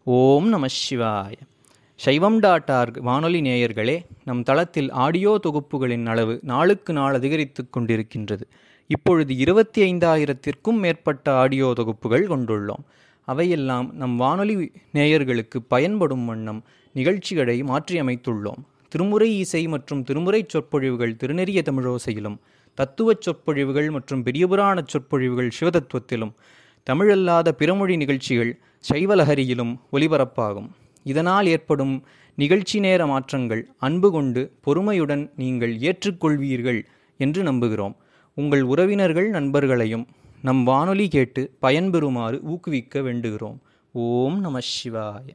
ஓம் நம சிவாய சைவம் டாட் ஆர்க் வானொலி நேயர்களே நம் தளத்தில் ஆடியோ தொகுப்புகளின் அளவு நாளுக்கு நாள் அதிகரித்து கொண்டிருக்கின்றது இப்பொழுது இருபத்தி ஐந்தாயிரத்திற்கும் மேற்பட்ட ஆடியோ தொகுப்புகள் கொண்டுள்ளோம் அவையெல்லாம் நம் வானொலி நேயர்களுக்கு பயன்படும் வண்ணம் நிகழ்ச்சிகளை மாற்றியமைத்துள்ளோம் திருமுறை இசை மற்றும் திருமுறை சொற்பொழிவுகள் திருநெறிய தமிழோசையிலும் தத்துவச் சொற்பொழிவுகள் மற்றும் பெரியபுராணச் சொற்பொழிவுகள் சிவதத்துவத்திலும் தமிழல்லாத பிறமொழி நிகழ்ச்சிகள் சைவலஹரியிலும் ஒலிபரப்பாகும் இதனால் ஏற்படும் நிகழ்ச்சி நேர மாற்றங்கள் அன்பு கொண்டு பொறுமையுடன் நீங்கள் ஏற்றுக்கொள்வீர்கள் என்று நம்புகிறோம் உங்கள் உறவினர்கள் நண்பர்களையும் நம் வானொலி கேட்டு பயன்பெறுமாறு ஊக்குவிக்க வேண்டுகிறோம் ஓம் நம சிவாய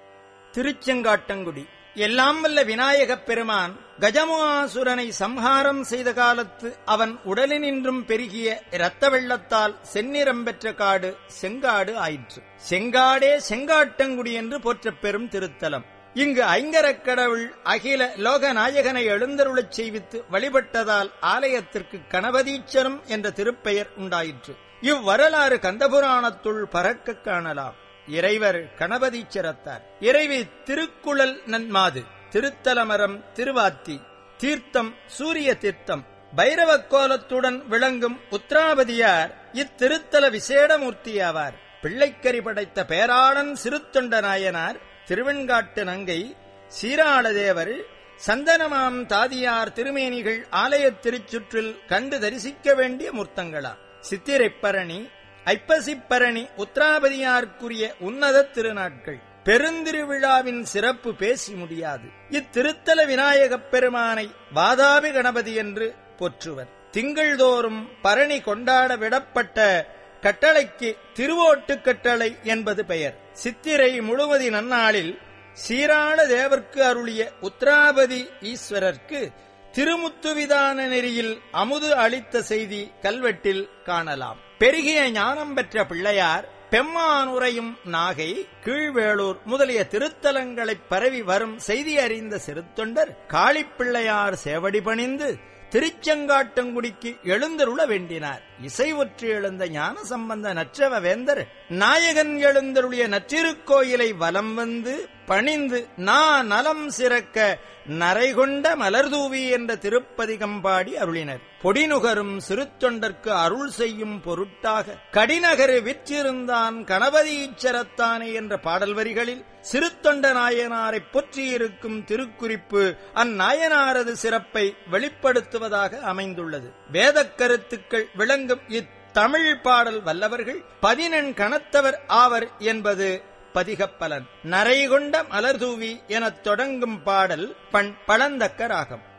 திருச்செங்காட்டங்குடி எல்லாம் வல்ல விநாயகப் பெருமான் கஜமுகாசுரனை சம்ஹாரம் செய்த காலத்து அவன் உடலினின்றும் பெருகிய இரத்த வெள்ளத்தால் செந்நிறம் பெற்ற காடு செங்காடு ஆயிற்று செங்காடே செங்காட்டங்குடி என்று போற்றப் பெறும் திருத்தலம் இங்கு ஐங்கரக் கடவுள் அகில லோகநாயகனை எழுந்தருளச் செய்வித்து வழிபட்டதால் ஆலயத்திற்கு கணபதீச்சரம் என்ற திருப்பெயர் உண்டாயிற்று இவ்வரலாறு கந்தபுராணத்துள் பறக்க காணலாம் இறைவர் கணபதீச்சரத்தார் இறைவி திருக்குழல் நன்மாது திருத்தலமரம் திருவாத்தி தீர்த்தம் சூரிய தீர்த்தம் பைரவ கோலத்துடன் விளங்கும் உத்ராபதியார் இத்திருத்தல விசேடமூர்த்தியாவார் பிள்ளைக்கறி படைத்த பேராளன் சிறுத்தொண்ட நாயனார் திருவெண்காட்டு நங்கை சீராளதேவர் சந்தனமாம் தாதியார் திருமேனிகள் ஆலயத் திருச்சுற்றில் கண்டு தரிசிக்க வேண்டிய மூர்த்தங்களா சித்திரைப்பரணி ஐப்பசிப்பரணி உத்ராபதியார்க்குரிய உன்னத திருநாட்கள் பெருந்திருவிழாவின் சிறப்பு பேசி முடியாது இத்திருத்தல விநாயகப் பெருமானை வாதாபி கணபதி என்று போற்றுவர் திங்கள்தோறும் பரணி கொண்டாட விடப்பட்ட கட்டளைக்கு திருவோட்டு கட்டளை என்பது பெயர் சித்திரை முழுவதி நன்னாளில் சீராள தேவர்க்கு அருளிய உத்ராபதி ஈஸ்வரர்க்கு திருமுத்துவிதான நெறியில் அமுது அளித்த செய்தி கல்வெட்டில் காணலாம் பெருகிய ஞானம் பெற்ற பிள்ளையார் பெம்மானுரையும் நாகை கீழ்வேளூர் முதலிய திருத்தலங்களைப் பரவி வரும் செய்தி அறிந்த சிறுத்தொண்டர் காளிப்பிள்ளையார் சேவடி பணிந்து திருச்செங்காட்டங்குடிக்கு எழுந்தருள வேண்டினார் இசை ஒற்று எழுந்த ஞான சம்பந்த நற்றவ வேந்தர் நாயகன் எழுந்தருளிய நற்றிருக்கோயிலை வலம் வந்து பணிந்து நா நலம் சிறக்க நரைகொண்ட மலர்தூவி என்ற திருப்பதிகம் பாடி அருளினர் பொடிநுகரும் சிறுத்தொண்டர்க்கு அருள் செய்யும் பொருட்டாக கடிநகரு விற்றிருந்தான் கணபதி ஈச்சரத்தானே என்ற பாடல் வரிகளில் சிறுத்தொண்ட நாயனாரை பொற்றியிருக்கும் திருக்குறிப்பு அந்நாயனாரது சிறப்பை வெளிப்படுத்துவதாக அமைந்துள்ளது வேதக் கருத்துக்கள் விளங்கும் இத்தமிழ் பாடல் வல்லவர்கள் பதினெண் கணத்தவர் ஆவர் என்பது பதிகப்பலன் நரைகொண்ட மலர்தூவி எனத் தொடங்கும் பாடல் பண் பழந்தக்க ராகம்